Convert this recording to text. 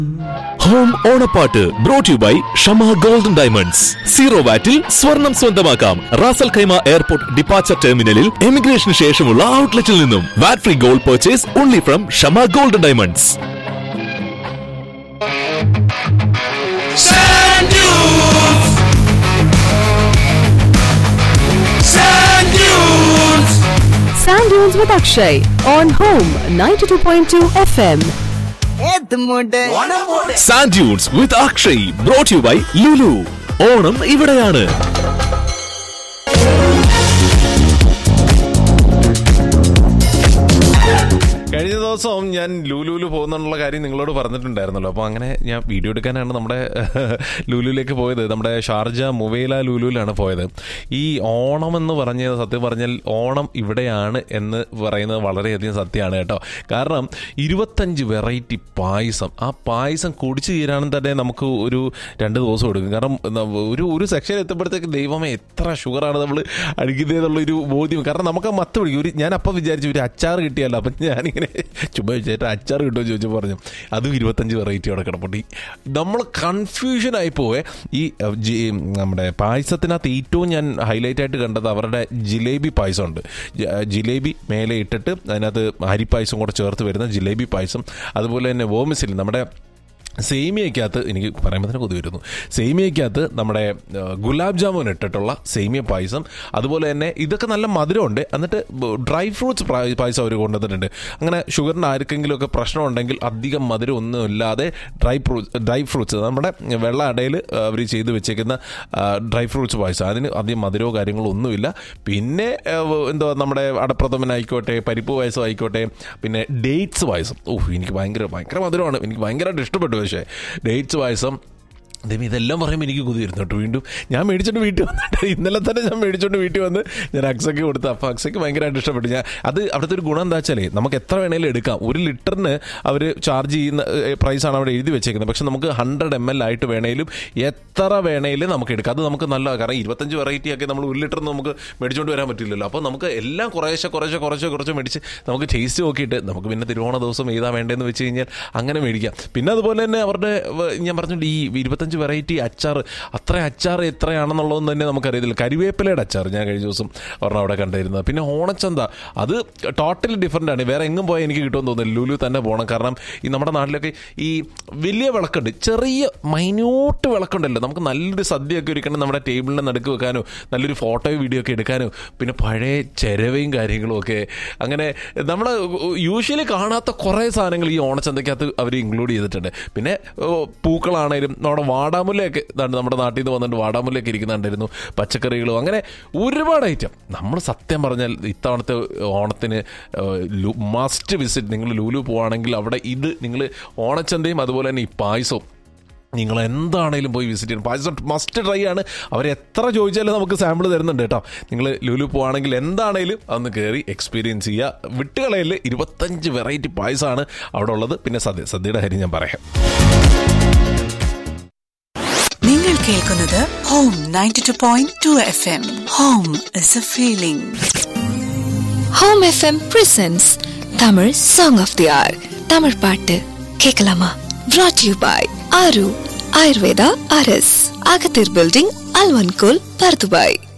Home ഓണപ്പാട്ട് brought you by Shama golden diamonds zero വാറ്റിൽ സ്വർണം സ്വന്തമാക്കാം റാസൽ ഖൈമ എയർപോർട്ട് ഡിപ്പാച്ചർ ടെർമിനലിൽ എമിഗ്രേഷന് ശേഷമുള്ള ഔട്ട്ലെറ്റിൽ നിന്നും VAT free gold purchase only from Shama golden diamonds Sand dunes. Sand dunes. Sand Dunes with Akshay on Home 92.2 FM. Sand dunes with Akshay brought you by Lulu Onam ഇവിടെയാണ് കഴിഞ്ഞ ദിവസം ഞാൻ ലൂലുവിൽ പോകുന്നുള്ള കാര്യം നിങ്ങളോട് പറഞ്ഞിട്ടുണ്ടായിരുന്നല്ലോ അപ്പോൾ അങ്ങനെ ഞാൻ വീഡിയോ എടുക്കാനാണ് നമ്മുടെ ലൂലുവിലേക്ക് പോയത് നമ്മുടെ ഷാർജ മുവേല ലൂലുവിലാണ് പോയത് ഈ ഓണം എന്ന് പറഞ്ഞ സത്യം പറഞ്ഞാൽ ഓണം ഇവിടെയാണ് എന്ന് പറയുന്നത് വളരെയധികം സത്യമാണ് കേട്ടോ കാരണം ഇരുപത്തഞ്ച് വെറൈറ്റി പായസം ആ പായസം കുടിച്ചു തീരാനും തന്നെ നമുക്ക് ഒരു രണ്ട് ദിവസം എടുക്കും കാരണം ന- ഒരു ഒരു സെക്ഷൻ എത്തുമ്പോഴത്തേക്ക് ദൈവമേ എത്ര ഷുഗറാണ് നമ്മൾ അടിക്കുന്നത് എന്നുള്ളൊരു ബോധ്യം കാരണം നമുക്ക് മത്ത് പിടിക്കും ഒരു ഞാൻ അപ്പം വിചാരിച്ചു ഒരു അച്ചാർ കിട്ടിയല്ലോ അപ്പം ഞാനിങ്ങനെ ചുമ്മാ വിചാരിച്ചു അച്ചാർ കിട്ടുമോ ചോദിച്ചു പറഞ്ഞു അതും ഇരുപത്തഞ്ച് വെറൈറ്റി അവിടെ കിടപ്പുണ്ട് ഈ നമ്മൾ കൺഫ്യൂഷൻ ആയി പോവേ ഈ അഹ്, ജി- നമ്മുടെ പായസത്തിനകത്ത് ഏറ്റവും ഞാൻ ഹൈലൈറ്റ് ആയിട്ട് കണ്ടത് അവരുടെ ജിലേബി പായസം ഉണ്ട് ജ- ജിലേബി മേലെ ഇട്ടിട്ട് അതിനകത്ത് അരിപ്പായസം കൂടെ ചേർത്ത് വരുന്ന ജിലേബി പായസം അതുപോലെ തന്നെ വോമിസിൽ നമ്മുടെ സേമിയക്കകത്ത് എനിക്ക് പറയുമ്പോൾ തന്നെ കൊതി വരുന്നു സേമിയക്കകത്ത് നമ്മുടെ ആ, ഗുലാബ് ജാമുൻ ഇട്ടിട്ടുള്ള സേമിയ പായസം അതുപോലെ തന്നെ ഇതൊക്കെ നല്ല മധുരമുണ്ട് എന്നിട്ട് ഡ്രൈ ഫ്രൂട്ട്സ് പായസം അവർ കൊണ്ടുവന്നിട്ടുണ്ട് അങ്ങനെ ഷുഗറിന് ആർക്കെങ്കിലും ഒക്കെ പ്രശ്നം ഉണ്ടെങ്കിൽ അധികം മധുരം ഒന്നും ഇല്ലാതെ ഡ്രൈ ഫ്രൂട്ട്സ് ഡ്രൈ ഫ്രൂട്ട്സ് നമ്മുടെ വെള്ള അടയിൽ അവർ ചെയ്ത് വെച്ചേക്കുന്ന ഡ്രൈ ഫ്രൂട്ട്സ് പായസം അതിന് അധികം മധുരമോ കാര്യങ്ങളോ ഒന്നുമില്ല പിന്നെ ആ, എന്താ നമ്മുടെ അടപ്രഥമനായിക്കോട്ടെ പരിപ്പ് പായസം ആയിക്കോട്ടെ പിന്നെ ഡേറ്റ്സ് പായസം ഓഹ് എനിക്ക് ഭയങ്കര ഭയങ്കര മധുരമാണ് എനിക്ക് ഭയങ്കരമായിട്ട് ഇഷ്ടപ്പെട്ടു പക്ഷേ ഡേറ്റ്സ് പായസം ദൈവം ഇതെല്ലാം പറയുമ്പോൾ എനിക്ക് കൊതി വരുന്നു കേട്ടോ വീണ്ടും ഞാൻ മേടിച്ചോണ്ട് വീട്ടിൽ വന്നിട്ട് ഇന്നലെ തന്നെ ഞാൻ മേടിച്ചോണ്ട് വീട്ടിൽ വന്ന് ഞാൻ അക്സയ്ക്ക് കൊടുത്തു അപ്പോൾ അക്സയ്ക്ക് ഭയങ്കരമായിട്ട് ഇഷ്ടപ്പെട്ടു ഞാൻ അത് അവിടുത്തെ ഒരു ഗുണം എന്താ വെച്ചാലേ നമുക്ക് എത്ര വേണേലും എടുക്കാം ഒരു ലിറ്ററിന് അവർ ചാർജ് ചെയ്യുന്ന പ്രൈസാണ് അവിടെ എഴുതി വെച്ചേക്കുന്നത് പക്ഷെ നമുക്ക് ഹൺഡ്രഡ് എം എൽ ആയിട്ട് വേണേലും എത്ര വേണേലും നമുക്ക് എടുക്കാം അത് നമുക്ക് നല്ല കാരണം ഇരുപത്തഞ്ച് വെറൈറ്റി ഒക്കെ നമ്മൾ ഒരു ലിറ്റർ നമുക്ക് മേടിച്ചുകൊണ്ട് വരാൻ പറ്റില്ലല്ലോ അപ്പോൾ നമുക്ക് എല്ലാം കുറേശ്ശെ കുറേശ്ശെ കുറച്ച് കുറച്ച് മേടിച്ച് നമുക്ക് ടേസ്റ്റ് നോക്കിയിട്ട് നമുക്ക് പിന്നെ തിരുവോണ ദിവസം ഏതാ വേണ്ടതെന്ന് വെച്ച് കഴിഞ്ഞാൽ അങ്ങനെ മേടിക്കാം പിന്നെ അതുപോലെ തന്നെ അവരുടെ വ- ഞാൻ പറഞ്ഞിട്ടുണ്ട് ഈ ഇരുപത്തഞ്ച് വെറൈറ്റി അച്ചാർ അത്ര അച്ചാർ എത്രയാണെന്നുള്ളതൊന്നും തന്നെ നമുക്കറിയത്തില്ല കരിവേപ്പിലയുടെ അച്ചാർ ഞാൻ കഴിഞ്ഞ ദിവസം ഒരെണ്ണം അവിടെ കണ്ടിരുന്നത് പിന്നെ ഓണച്ചന്ത അത് ടോട്ടലി ഡിഫറെൻ്റ് ആണ് വേറെ എങ്ങും പോയാൽ എനിക്ക് കിട്ടുമെന്ന് തോന്നുന്നില്ല ലുലു തന്നെ പോകണം കാരണം ഈ നമ്മുടെ നാട്ടിലൊക്കെ ഈ വലിയ വിളക്കുണ്ട് ചെറിയ മൈന്യൂട്ട് വിളക്കുണ്ടല്ലോ നമുക്ക് നല്ലൊരു സദ്യയൊക്കെ ഒരുക്കണം നമ്മുടെ ടേബിളിൻ്റെ നടുക്ക് വെക്കാനോ നല്ലൊരു ഫോട്ടോയോ വീഡിയോ ഒക്കെ എടുക്കാനോ പിന്നെ പഴയ ചെരവയും കാര്യങ്ങളും ഒക്കെ അങ്ങനെ നമ്മൾ യൂഷ്വലി കാണാത്ത കുറേ സാധനങ്ങൾ ഈ ഓണച്ചന്തയ്ക്കകത്ത് അവർ ഇൻക്ലൂഡ് ചെയ്തിട്ടുണ്ട് പിന്നെ ഓ, പൂക്കളാണേലും നമ്മുടെ വാടാമുല്ലയൊക്കെ ഇതാണ്ട് നമ്മുടെ നാട്ടിൽ നിന്ന് വന്നിട്ട് വാടാമുല്ലയൊക്കെ ഇരിക്കുന്നുണ്ടായിരുന്നു പച്ചക്കറികളും അങ്ങനെ ഒരുപാട് ഐറ്റം നമ്മൾ സത്യം പറഞ്ഞാൽ ഇത്തവണത്തെ ഓണത്തിന് മസ്റ്റ് വിസിറ്റ് നിങ്ങൾ ലൂലു പോവാണെങ്കിൽ അവിടെ ഇത് നിങ്ങൾ ഓണച്ചന്തയും അതുപോലെ തന്നെ ഈ പായസവും നിങ്ങൾ എന്താണേലും പോയി വിസിറ്റ് ചെയ്യണം പായസം മസ്റ്റ് ട്രൈ ആണ് അവർ എത്ര ചോദിച്ചാലും നമുക്ക് സാമ്പിൾ തരുന്നുണ്ട് കേട്ടോ നിങ്ങൾ ലുലു പോവാണെങ്കിൽ എന്താണേലും അതൊന്ന് കയറി എക്സ്പീരിയൻസ് ചെയ്യുക വിട്ടുകളയിൽ ഇരുപത്തഞ്ച് വെറൈറ്റി പായസമാണ് അവിടെ ഉള്ളത് പിന്നെ സദ്യ സദ്യയുടെ കാര്യം ഞാൻ പറയാം നിങ്ങൾ കേൾക്കുന്നത് home ninety two point two F M home is a feeling home FM presents Tamil song of the hour Tamil பாட்டு கேட்கலாமா brought you by Aaru Ayurveda அரஸ் அகத்தீர் பில்டிங் அல்வன்கோல் பர்துபாய்